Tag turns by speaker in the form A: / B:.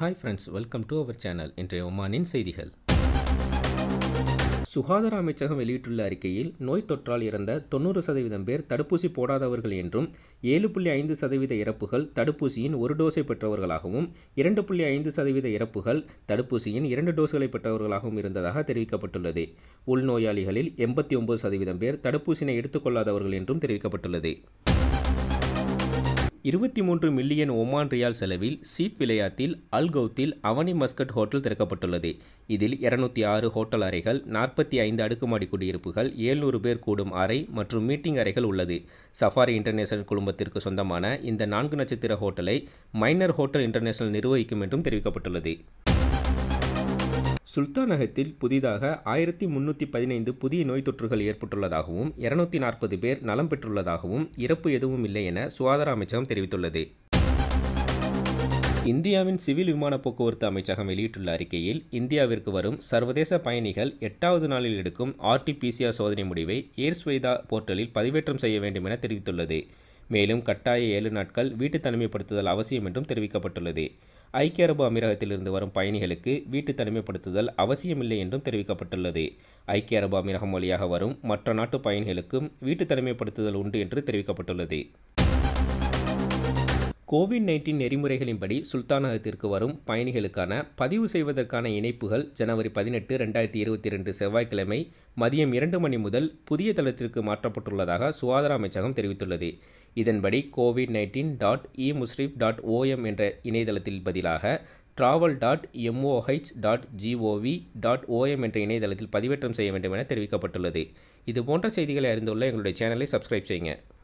A: hi friends welcome to our channel இன்றைய ஒமானின் செய்திகள் சுகாதார அமைச்சகம் வெளியிட்டுள்ள அறிக்கையில் நோய் தொற்றால் இறந்த தொண்ணூறு சதவீதம் பேர் தடுப்பூசி போடாதவர்கள் என்றும் ஏழு புள்ளி ஐந்து சதவீத இறப்புகள் தடுப்பூசியின் ஒரு டோஸை பெற்றவர்களாகவும் இரண்டு புள்ளி ஐந்து சதவீத இறப்புகள் தடுப்பூசியின் இரண்டு டோஸ்களை பெற்றவர்களாகவும் இருந்ததாக தெரிவிக்கப்பட்டுள்ளது உள்நோயாளிகளில் எண்பத்தி ஒன்பது சதவீதம் பேர் தடுப்பூசினை எடுத்துக்கொள்ளாதவர்கள் என்றும் தெரிவிக்கப்பட்டுள்ளது இருபத்தி மூன்று மில்லியன் ஒமான் ரியால் செலவில் சீப் விளையாட்டில் அல்கவுத்தில் அவனி மஸ்கட் ஹோட்டல் திறக்கப்பட்டுள்ளது இதில் இருநூத்தி ஆறு ஹோட்டல் அறைகள் நாற்பத்தி ஐந்து அடுக்குமாடி குடியிருப்புகள் ஏழ்நூறு பேர் கூடும் அறை மற்றும் மீட்டிங் அறைகள் உள்ளது சஃபாரி இன்டர்நேஷனல் குழுமத்திற்கு சொந்தமான இந்த நான்கு நட்சத்திர ஹோட்டலை மைனர் ஹோட்டல் இன்டர்நேஷனல் நிர்வகிக்கும் என்றும் தெரிவிக்கப்பட்டுள்ளது சுல்தானகத்தில் புதிதாக ஆயிரத்தி முன்னூற்றி பதினைந்து புதிய நோய் தொற்றுகள் ஏற்பட்டுள்ளதாகவும் இருநூத்தி நாற்பது பேர் நலம் பெற்றுள்ளதாகவும் இறப்பு எதுவும் இல்லை என சுகாதார அமைச்சகம் தெரிவித்துள்ளது இந்தியாவின் சிவில் விமான போக்குவரத்து அமைச்சகம் வெளியிட்டுள்ள அறிக்கையில் இந்தியாவிற்கு வரும் சர்வதேச பயணிகள் எட்டாவது நாளில் எடுக்கும் ஆர்டிபிசிஆர் சோதனை முடிவை ஏர்ஸ்வைதா போர்ட்டலில் பதிவேற்றம் செய்ய வேண்டும் என தெரிவித்துள்ளது மேலும் கட்டாய ஏழு நாட்கள் வீட்டு தனிமைப்படுத்துதல் அவசியம் என்றும் தெரிவிக்கப்பட்டுள்ளது ஐக்கிய அரபு அமீரகத்திலிருந்து வரும் பயணிகளுக்கு வீட்டு தனிமைப்படுத்துதல் அவசியமில்லை என்றும் தெரிவிக்கப்பட்டுள்ளது ஐக்கிய அரபு அமீரகம் வழியாக வரும் மற்ற நாட்டு பயணிகளுக்கும் வீட்டு தனிமைப்படுத்துதல் உண்டு என்று தெரிவிக்கப்பட்டுள்ளது கோவிட் நைன்டீன் நெறிமுறைகளின்படி சுல்தானகத்திற்கு வரும் பயணிகளுக்கான பதிவு செய்வதற்கான இணைப்புகள் ஜனவரி பதினெட்டு ரெண்டாயிரத்தி இருபத்தி ரெண்டு செவ்வாய்க்கிழமை மதியம் இரண்டு மணி முதல் புதிய தளத்திற்கு மாற்றப்பட்டுள்ளதாக சுகாதார அமைச்சகம் தெரிவித்துள்ளது இதன்படி covid nineteen dot e musrif dot OM என்ற இணையதளத்தில் பதிலாக travel dot MOH dot GOV dot OM என்ற இணையதளத்தில் பதிவேற்றம் செய்ய வேண்டும் என தெரிவிக்கப்பட்டுள்ளது இது போன்ற செய்திகளை அறிந்துள்ள எங்களுடைய சேனலை சப்ஸ்கிரைப் செய்யுங்க